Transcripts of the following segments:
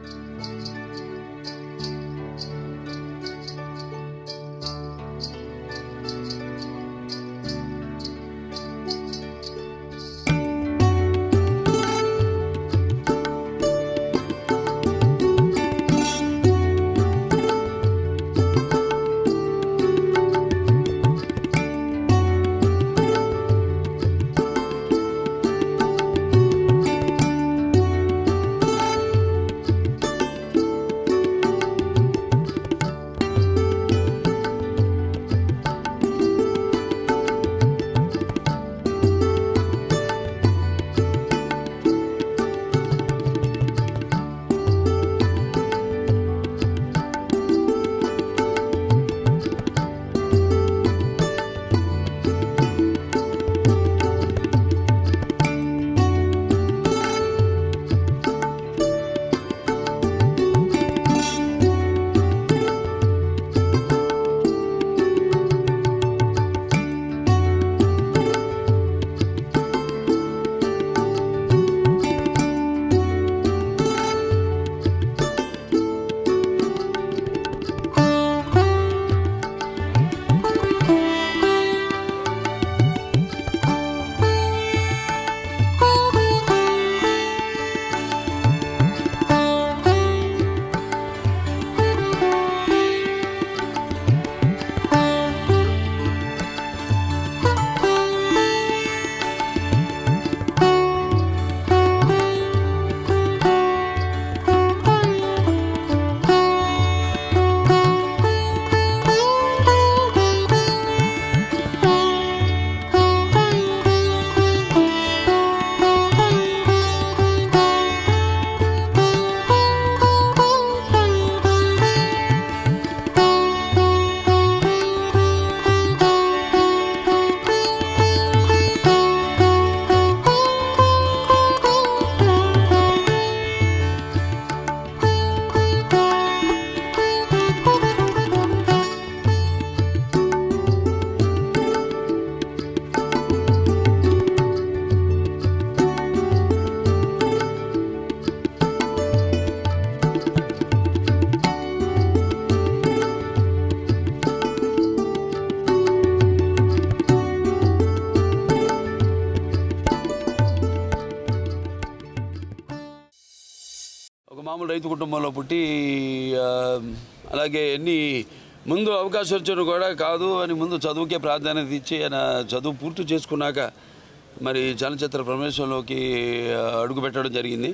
మామూలు రైతు కుటుంబంలో పుట్టి ఆ, అలాగే ఎన్ని ముందు అవకాశం వచ్చాను కూడా కాదు అని ముందు చదువుకే ప్రాధాన్యత ఇచ్చి ఆయన చదువు పూర్తి చేసుకున్నాక మరి చలనచిత్ర ప్రవేశంలోకి ఆ, అడుగు పెట్టడం జరిగింది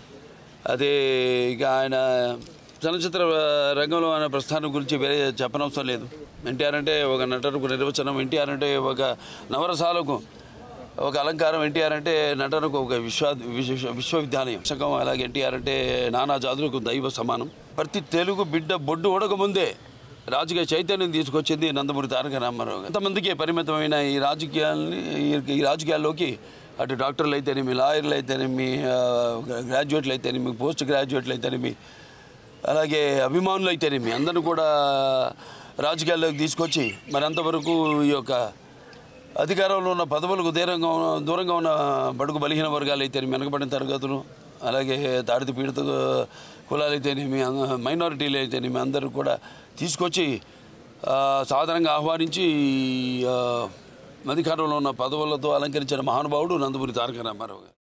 అదే ఇక ఆయన చలనచిత్ర రంగంలో ఆయన ప్రస్థానం గురించి వేరే చెప్పనవసరం లేదు ఎన్టీఆర్ అంటే ఒక నటనకు నిర్వచనం ఎన్టీఆర్ అంటే ఒక నవరసాలకు ఒక అలంకారం ఎన్టీఆర్ అంటే నటనకు ఒక విశ్వ విశ్వ విశ్వవిద్యాలయం సగం అలాగే ఎన్టీఆర్ అంటే నానా జాతులకు దైవ సమానం ప్రతి తెలుగు బిడ్డ బొడ్డు ఉడక ముందే రాజకీయ చైతన్యం తీసుకొచ్చింది నందమూరి తారక రామారావు గారు. కొంతమందికే పరిమితమైన ఈ రాజకీయాల్ని ఈ- ఈ రాజకీయాల్లోకి అటు డాక్టర్లు అయితేనేమి లాయర్లు అయితేనేమి ఆ, గ్రాడ్యుయేట్లు అయితేనేమి పోస్ట్ గ్రాడ్యుయేట్లు అయితేనేమి అలాగే అభిమానులు అయితేనేమి అందరూ కూడా రాజకీయాల్లోకి తీసుకొచ్చి మరి అంతవరకు ఈ యొక్క అధికారంలో ఉన్న పదవులకు దూరంగా ఉన్న- దూరంగా ఉన్న బడుగు బలహీన వర్గాలు అయితేనేమి వెనకబడిన తరగతులు అలాగే తాడిత పీడిత కులాలు అయితేనేమి అంగ- మైనారిటీలు అయితేనేమి అందరూ కూడా తీసుకొచ్చి ఆ, సాధారణంగా ఆహ్వానించి ఆ, అధికారంలో ఉన్న పదవులతో అలంకరించిన మహానుభావుడు నందమూరి తారక రామారావు గారు